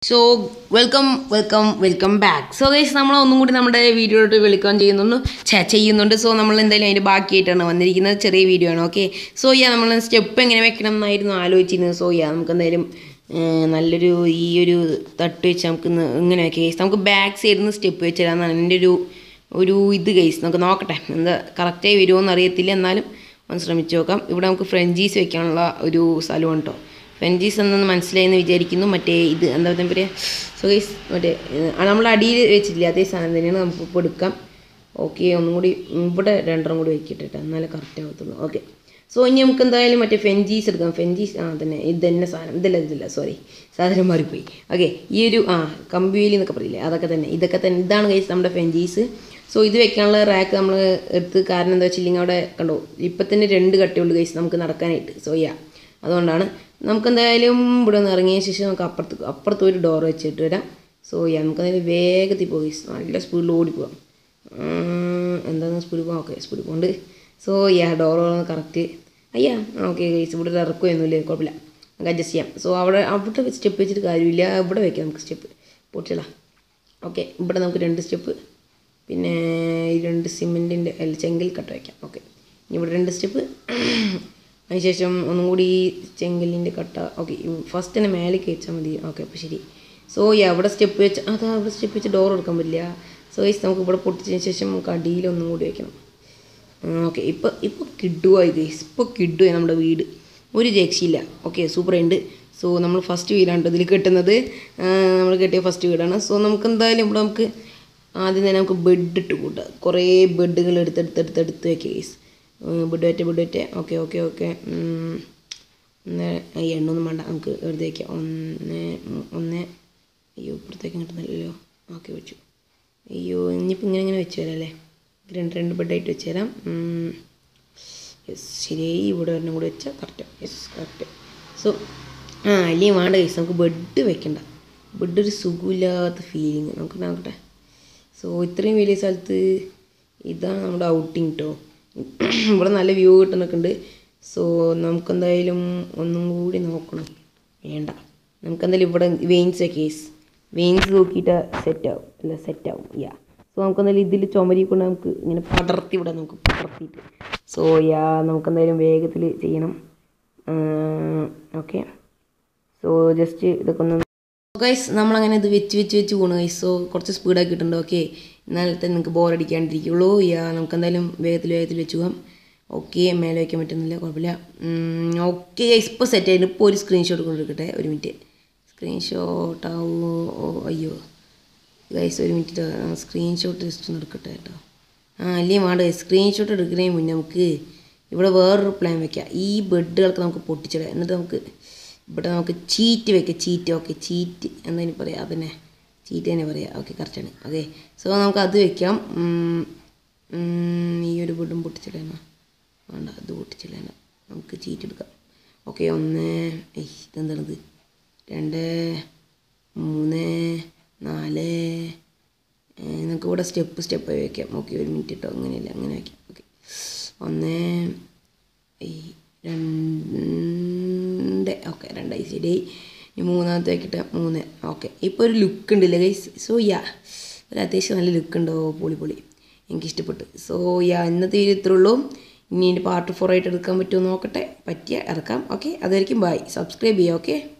so welcome welcome welcome back so guys നമ്മൾ ഒന്നും കൂടി നമ്മുടെ വീഡിയോയിലോട്ട് വെൽക്കം ചെയ്യുന്നുണ്ട് ഛെ, ചെയ്യുന്നുണ്ട് സോ നമ്മൾ എന്തായാലും അതിൻ്റെ ബാക്കിയായിട്ടാണ് വന്നിരിക്കുന്നത് ചെറിയ വീഡിയോ ആണ് ഓക്കെ സോ യാ നമ്മൾ സ്റ്റെപ്പ് എങ്ങനെ വെക്കണം എന്നായിരുന്നു ആലോചിച്ചിരുന്നത് സോ യാ നമുക്ക് എന്തായാലും ഏർ, നല്ലൊരു ഈ ഒരു തട്ട് വെച്ച് നമുക്ക് ഇന്ന് ഇങ്ങനെ വെക്കാം ഗൈസ് നമുക്ക് ബാക്ക് സൈഡിൽ നിന്ന് സ്റ്റെപ്പ് വെച്ച് തരാമെന്നാണ് എൻ്റെ ഒരു ഒരു ഇത് ഗൈസ് നമുക്ക് നോക്കട്ടെ എന്താ കറക്റ്റായി വരുമോ എന്ന് അറിയത്തില്ല എന്നാലും ഒന്ന് ശ്രമിച്ചു നോക്കാം ഇവിടെ നമുക്ക് ഫ്രഞ്ചീസ് വെക്കാനുള്ള ഒരു സ്ഥലമാണ് കേട്ടോ ഫ്രഞ്ചീസ് എന്നൊന്ന് മനസ്സിലായെന്ന് വിചാരിക്കുന്നു മറ്റേ ഇത് എന്താ പറയുക സോ ഗൈസ് മറ്റേ നമ്മൾ അടിയിൽ വെച്ചിട്ടില്ല അതേ സാധനം തന്നെയാണ് നമുക്ക് ഇപ്പോൾ എടുക്കാം ഓക്കെ ഒന്നും കൂടി ഉം, ഇവിടെ രണ്ടെണ്ണം കൂടി വെക്കിട്ട് കേട്ടോ എന്നാലേ കറക്റ്റ് ആവത്തുള്ളൂ ഓക്കെ സോ ഇനി നമുക്ക് എന്തായാലും മറ്റേ ഫെഞ്ചീസ് എടുക്കാം ഫെഞ്ചീസ് ആ തന്നെ ഇത് തന്നെ സാധനം ഇതല്ല ഇതില്ല സോറി സാധനം മാറിപ്പോയി ഓക്കെ ഈ ഒരു ആ കമ്പിവേലി എന്നൊക്കെ പറയില്ലേ അതൊക്കെ തന്നെ ഇതൊക്കെ തന്നെ ഇതാണ് ഗൈസ് നമ്മുടെ ഫെഞ്ചീസ് സോ ഇത് വെക്കാനുള്ള റാക്ക് നമ്മൾ എടുത്ത് കാരണം എന്താ വെച്ചില്ലെങ്കിൽ അവിടെ കണ്ടോ ഇപ്പം തന്നെ രണ്ട് കട്ടയുള്ളൂ ഗൈസ് നമുക്ക് നടക്കാനായിട്ട് സോ യാ അതുകൊണ്ടാണ് നമുക്ക് എന്തായാലും ഇവിടെ നിന്ന് ഇറങ്ങിയ ശേഷം നമുക്ക് അപ്പുറത്ത് അപ്പുറത്ത് ഒരു ഡോർ വെച്ചിട്ട് വരാം സോ യാ നമുക്ക് എന്തായാലും വേഗത്തിൽ പോയി നല്ല സ്പീഡിൽ ഓടിപ്പോവാം എന്താണ് സ്പീഡ് പോകാം ഓക്കെ സ്പീഡ് പോകുന്നുണ്ട് സോ യാ ഡോർ കറക്റ്റ് അയ്യാ ഓക്കെ ഗൈസ് ഇവിടെ ഇറക്കുമൊന്നുമില്ലേ കുഴപ്പമില്ല നമുക്ക് അഡ്ജസ്റ്റ് ചെയ്യാം സോ അവിടെ അവിടെ സ്റ്റെപ്പ് വെച്ചിട്ട് കാര്യമില്ല ഇവിടെ വെക്കാം നമുക്ക് സ്റ്റെപ്പ് പൊട്ടില്ല ഓക്കെ ഇവിടെ നമുക്ക് രണ്ട് സ്റ്റെപ്പ് പിന്നെ ഈ രണ്ട് സിമെൻറ്റിൻ്റെ അല്ല ചെങ്കൽ കട്ട വയ്ക്കാം ഓക്കെ ഇനി ഇവിടെ രണ്ട് സ്റ്റെപ്പ് അതിനുശേഷം ഒന്നും കൂടി ചെങ്കലിൻ്റെ കട്ട ഓക്കെ ഫസ്റ്റ് തന്നെ മേലേക്ക് വെച്ചാൽ മതി ഓക്കെ അപ്പോൾ ശരി സോ ഈ അവിടെ സ്റ്റെപ്പ് വെച്ച് അതാ അവിടെ സ്റ്റെപ്പ് വെച്ച് ഡോർ എടുക്കാൻ പറ്റില്ല സോ ഈ നമുക്ക് ഇവിടെ പൊട്ടിച്ചതിന് ശേഷം നമുക്ക് അടിയിൽ ഒന്നും കൂടി വെക്കണം ഓക്കെ ഇപ്പോൾ ഇപ്പോൾ കിഡുവായി ഗൈസ് ഇപ്പോൾ കിഡുവായി നമ്മുടെ വീട് ഒരു രക്ഷയില്ല ഓക്കെ സൂപ്പർ ഉണ്ട് സോ നമ്മൾ ഫസ്റ്റ് വീടാണ് ഇതിൽ കെട്ടുന്നത് നമ്മൾ കെട്ടിയ ഫസ്റ്റ് വീടാണ് സോ നമുക്ക് എന്തായാലും ഇവിടെ നമുക്ക് ആദ്യം തന്നെ നമുക്ക് ബെഡ് ഇട്ട് കൂട്ടാം കുറേ ബെഡുകൾ എടുത്തെടുത്തെടുത്ത് എടുത്ത് വെക്കുക ഗൈസ് ബെഡ് വെറ്റ ബെഡ് വെറ്റ ഓക്കെ ഓക്കെ ഓക്കെ ഒന്ന് ഈ എണ്ണൊന്നും വേണ്ട നമുക്ക് വെറുതെ വയ്ക്കാം ഒന്ന് ഉം, ഒന്ന് അയ്യോ ഇപ്പുറത്തേക്ക് കിട്ടുന്നില്ലല്ലോ ഓക്കെ വെച്ചു അയ്യോ ഇനിയിപ്പോൾ ഇങ്ങനെ ഇങ്ങനെ വെച്ച് തരാം അല്ലേ രണ്ട് രണ്ട് ബെഡായിട്ട് വെച്ച് തരാം യെസ് ശരിയായി ഇവിടെ ഒരെണ്ണം കൂടെ വെച്ചാൽ കറക്റ്റ് യെസ് കറക്റ്റ് സോ ആ അല്ലെങ്കിൽ വേണ്ട കേസ് നമുക്ക് ബെഡ് വെക്കണ്ട ബെഡ് ഒരു സുഖമില്ലാത്ത ഫീലിങ് നമുക്ക് നോക്കട്ടെ സോ ഇത്രയും വലിയ സ്ഥലത്ത് ഇതാണ് നമ്മുടെ ഔട്ടിങ് കേട്ടോ ഇവിടെ നല്ല വ്യൂ കിട്ടുന്നൊക്കെ ഉണ്ട് സോ നമുക്കെന്തായാലും ഒന്നും കൂടി നോക്കണം വേണ്ട നമുക്കെന്തായാലും ഇവിടെ വെയിൻസ് കേസ് വെയിൻസ് നോക്കിയിട്ട് സെറ്റ് ആവും അല്ല സെറ്റ് ആവും യാ സോ നമുക്കെന്തായാലും ഇതിൽ ചുമരി കൊണ്ട് നമുക്ക് ഇങ്ങനെ പടർത്തി ഇവിടെ നമുക്ക് പടർത്തിയിട്ട് സോ യാ നമുക്കെന്തായാലും വേഗത്തിൽ ചെയ്യണം ഓക്കെ സോ ജസ്റ്റ് ഇതൊക്കെ ഒന്ന് ഗൈസ് നമ്മളങ്ങനെ ഇത് വെച്ച് വെച്ച് വെച്ച് പോകണം ഗൈസ് സോ കുറച്ച് സ്പീഡാക്കിയിട്ടുണ്ട് ഓക്കെ എന്നാലത്തെ നിങ്ങൾക്ക് ബോർ അടിക്കാണ്ടിരിക്കുള്ളൂ യാ നമുക്ക് എന്തായാലും വേഗത്തിൽ വേഗത്തിൽ വെച്ച് പോകാം ഓക്കെ മേലെ വയ്ക്കാൻ പറ്റുന്നില്ല കുഴപ്പമില്ല ഓക്കെ ഗൈസ് ഇപ്പോൾ സെറ്റ് ആയിട്ട് ഇപ്പോൾ ഒരു സ്ക്രീൻഷോട്ട് കൊണ്ടെടുക്കട്ടെ ഒരു മിനിറ്റ് സ്ക്രീൻഷോട്ട് ആവോ ഓ അയ്യോ ഗൈസ് ഒരു മിനിറ്റ് സ്ക്രീൻഷോട്ട് ജസ്റ്റ് ഒന്ന് എടുക്കട്ടെ കേട്ടോ ആ അല്ലെങ്കിൽ വേണ്ട സ്ക്രീൻഷോട്ട് എടുക്കുന്നതിന് മുന്നേ നമുക്ക് ഇവിടെ വേറൊരു പ്ലാൻ വെക്കാം ഈ ബെഡുകളൊക്കെ നമുക്ക് പൊട്ടിച്ചിടാം എന്നിട്ട് നമുക്ക് ഇവിടെ നമുക്ക് ചീറ്റ് വെക്കാം ചീറ്റ് ഓക്കെ ചീറ്റ് എന്നതിന് പറയാം അതന്നെ ചീറ്റ് തന്നെ പറയാം ഓക്കെ കറക്റ്റാണ് ഓക്കെ സോ നമുക്ക് അത് വെക്കാം ഉം, ഉം, ഈ ഒരു ബെഡും പൊട്ടിച്ചിടണം വേണ്ട അത് പൊട്ടിച്ചിടണ്ട നമുക്ക് ചീറ്റ് എടുക്കാം ഓക്കെ ഒന്ന് ഏയ് ഇതെന്താണിത് രണ്ട് മൂന്ന് നാല് ഏ, നമുക്ക് ഇവിടെ സ്റ്റെപ്പ് സ്റ്റെപ്പായി വയ്ക്കാം ഓക്കെ ഒരു മിനിറ്റ് കേട്ടോ അങ്ങനെയല്ല അങ്ങനെ വയ്ക്കാം ഓക്കെ ഒന്ന് ഈ രണ്ട് ഓക്കെ രണ്ടായി ശരി ഇനി മൂന്നാമത്തെ വെക്കിട്ട് മൂന്ന് ഓക്കെ ഇപ്പോൾ ഒരു ലുക്ക് ഉണ്ടല്ലേ ഗൈസ് സോ യാ ഒരു അത്യാവശ്യം നല്ല ലുക്ക് ഉണ്ടോ പൊളി പൊളി എനിക്കിഷ്ടപ്പെട്ടു സോ യാ ഇന്നത്തെ വീഡിയോ ഇത്രേ ഉള്ളൂ ഇനി എൻ്റെ പാർട്ട് ഫോർ ആയിട്ട് എടുക്കാൻ പറ്റുമോ നോക്കട്ടെ പറ്റിയ ഇറക്കാം ഓക്കെ അതായിരിക്കും ബൈ സബ്സ്ക്രൈബ് ചെയ്യാം ഓക്കെ